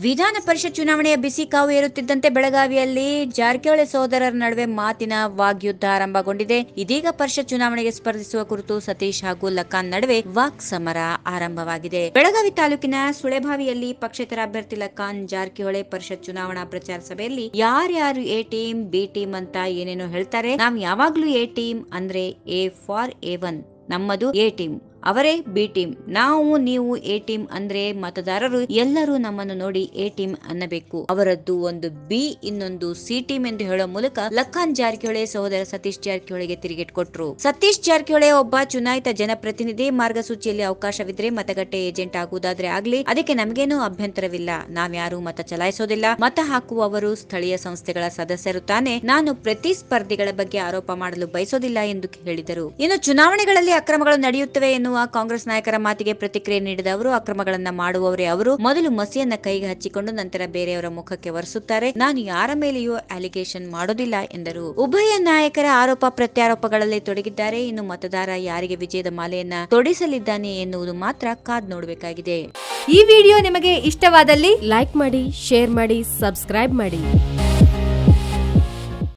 ವಿಧಾನ ಪರಿಷತ್ ಚುನಾವಣೆಯ ಬಿಸಿ ಕಾವು ಏರುತ್ತಿದ್ದಂತೆ ಬೆಳಗಾವಿಯಲ್ಲಿ ಜಾರಕಿಹೊಳಿ ಸಹೋದರರ ನಡುವೆ ಮಾತಿನ ವಾಗ್ಯುದ್ಧ ಆರಂಭಗೊಂಡಿದೆ ಇದೀಗ ಪರಿಷತ್ ಚುನಾವಣೆಗೆ ಸ್ಪರ್ಧಿಸುವ ಕುರಿತು ಸತೀಶ್ ಹಾಗೂ ಲಖಾನ್ ನಡುವೆ ವಾಕ್ ಸಮರ ಆರಂಭವಾಗಿದೆ ಬೆಳಗಾವಿ ತಾಲೂಕಿನ ಸುಳೆಭಾವಿಯಲ್ಲಿ ಪಕ್ಷೇತರ ಅಭ್ಯರ್ಥಿ ಲಖಾನ್ ಜಾರಕಿಹೊಳಿ ಪರಿಷತ್ ಚುನಾವಣಾ ಪ್ರಚಾರ ಸಭೆಯಲ್ಲಿ ಯಾರ್ಯಾರು ಎ ಟೀಮ್ ಬಿ ಟೀಮ್ ಅಂತ ಏನೇನೋ ಹೇಳ್ತಾರೆ ನಾವ್ ಯಾವಾಗ್ಲೂ ಎ ಟೀಮ್ ಅಂದ್ರೆ ಎ ಫಾರ್ ಎ ಒನ್ ನಮ್ಮದು ಎ ಟೀಮ್ ಅವರೇ ಬಿ ಟೀಮ್ ನಾವು ನೀವು ಎ ಟೀಮ್ ಅಂದ್ರೆ ಮತದಾರರು ಎಲ್ಲರೂ ನಮ್ಮನ್ನು ನೋಡಿ ಎ ಟೀಮ್ ಅನ್ನಬೇಕು ಅವರದ್ದು ಒಂದು ಬಿ ಇನ್ನೊಂದು ಸಿ ಟೀಮ್ ಎಂದು ಹೇಳುವ ಮೂಲಕ ಲಖಾನ್ ಜಾರಕಿಹೊಳಿ ಸಹೋದರ ಸತೀಶ್ ಜಾರಕಿಹೊಳಿಗೆ ತಿರುಗೇಟ್ ಕೊಟ್ರು ಸತೀಶ್ ಜಾರಕಿಹೊಳಿ ಒಬ್ಬ ಚುನಾಯಿತ ಜನಪ್ರತಿನಿಧಿ ಮಾರ್ಗಸೂಚಿಯಲ್ಲಿ ಅವಕಾಶವಿದ್ರೆ ಮತಗಟ್ಟೆ ಏಜೆಂಟ್ ಆಗುವುದಾದ್ರೆ ಆಗ್ಲಿ ಅದಕ್ಕೆ ನಮಗೇನೂ ಅಭ್ಯಂತರವಿಲ್ಲ ನಾವ್ಯಾರು ಮತ ಚಲಾಯಿಸೋದಿಲ್ಲ ಮತ ಹಾಕುವವರು ಸ್ಥಳೀಯ ಸಂಸ್ಥೆಗಳ ಸದಸ್ಯರು ತಾನೆ ನಾನು ಪ್ರತಿಸ್ಪರ್ಧಿಗಳ ಬಗ್ಗೆ ಆರೋಪ ಮಾಡಲು ಬಯಸೋದಿಲ್ಲ ಎಂದು ಹೇಳಿದರು ಇನ್ನು ಚುನಾವಣೆಗಳಲ್ಲಿ ಅಕ್ರಮಗಳು ನಡೆಯುತ್ತವೆ ಎನ್ನುವ ಕಾಂಗ್ರೆಸ್ ನಾಯಕರ ಮಾತಿಗೆ ಪ್ರತಿಕ್ರಿಯೆ ನೀಡಿದ ಅವರು ಅಕ್ರಮಗಳನ್ನ ಮಾಡುವವರೇ ಅವರು ಮೊದಲು ಮಸಿಯನ್ನ ಕೈಗೆ ಹಚ್ಚಿಕೊಂಡು ನಂತರ ಬೇರೆಯವರ ಮುಖಕ್ಕೆ ಒರೆಸುತ್ತಾರೆ ನಾನು ಯಾರ ಮೇಲೆಯೂ ಅಲಿಗೇಷನ್ ಮಾಡೋದಿಲ್ಲ ಎಂದರು ಉಭಯ ನಾಯಕರ ಆರೋಪ ಪ್ರತ್ಯಾರೋಪಗಳಲ್ಲಿ ತೊಡಗಿದ್ದಾರೆ ಇನ್ನು ಮತದಾರ ಯಾರಿಗೆ ವಿಜಯದ ಮಾಲೆಯನ್ನ ತೊಡಿಸಲಿದ್ದಾನೆ ಎನ್ನುವುದು ಮಾತ್ರ ಕಾದ್ ನೋಡಬೇಕಾಗಿದೆ ಈ ವಿಡಿಯೋ ನಿಮಗೆ ಇಷ್ಟವಾದಲ್ಲಿ ಲೈಕ್ ಮಾಡಿ ಶೇರ್ ಮಾಡಿ ಸಬ್ಸ್ಕ್ರೈಬ್ ಮಾಡಿ